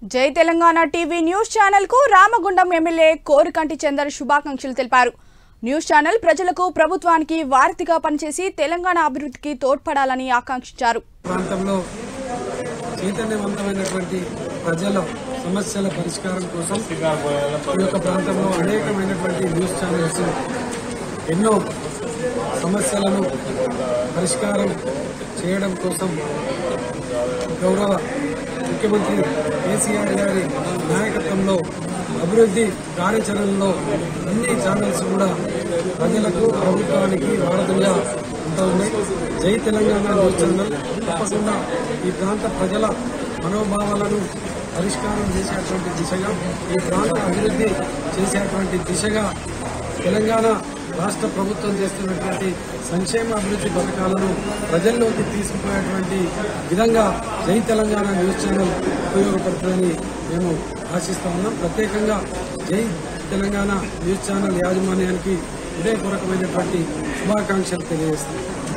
జై Telangana TV news channel కు Ramagundam MLA Korikanti Chander శుభాకాంక్షలు తెలిపారు న్యూస్ ఛానల్ ప్రజలకు ప్రభుత్వానికి వారధిగా పనిచేసి తెలంగాణ అభివృద్ధికి తోడ్పడాలని ఆకాంక్షించారు ప్రాంతంలో చైతన్యవంతమైనటువంటి ప్రజల సమస్యల పరిష్కారం కోసం ఈ యొక్క ప్రాంతంలో అనేకమైనటువంటి న్యూస్ ఛానల్స్ ఎన్నో సమస్యలను పరిష్కారం చేయడం కోసం గౌరవ ముఖ్యమంత్రి కేసీఆర్ గారి నాయకత్వంలో అభివృద్ధి కార్యాచరణలో అన్ని ఛానల్స్ కూడా ప్రజలకు ప్రభుత్వానికి వారధులుగా ఉంటా ఉన్నాయి జై తెలంగాణ న్యూస్ ఛానల్ తప్పకుండా ఈ ప్రాంత ప్రజల మనోభావాలను పరిష్కారం చేసేటువంటి దిశగా ఈ ప్రాంత అభివృద్ధి చేసేటువంటి దిశగా తెలంగాణ రాష్ట్ర ప్రభుత్వం చేస్తున్నటువంటి సంక్షేమ అభివృద్ధి పథకాలను ప్రజల్లోకి తీసుకుపోయేటువంటి విధంగా జై తెలంగాణ న్యూస్ ఛానల్ ఉపయోగపడుతుందని మేము ఆశిస్తా ఉన్నాం ప్రత్యేకంగా జై తెలంగాణ న్యూస్ ఛానల్ యాజమాన్యానికి హృదయపూర్వకమైనటువంటి శుభాకాంక్షలు తెలియజేస్తున్నాం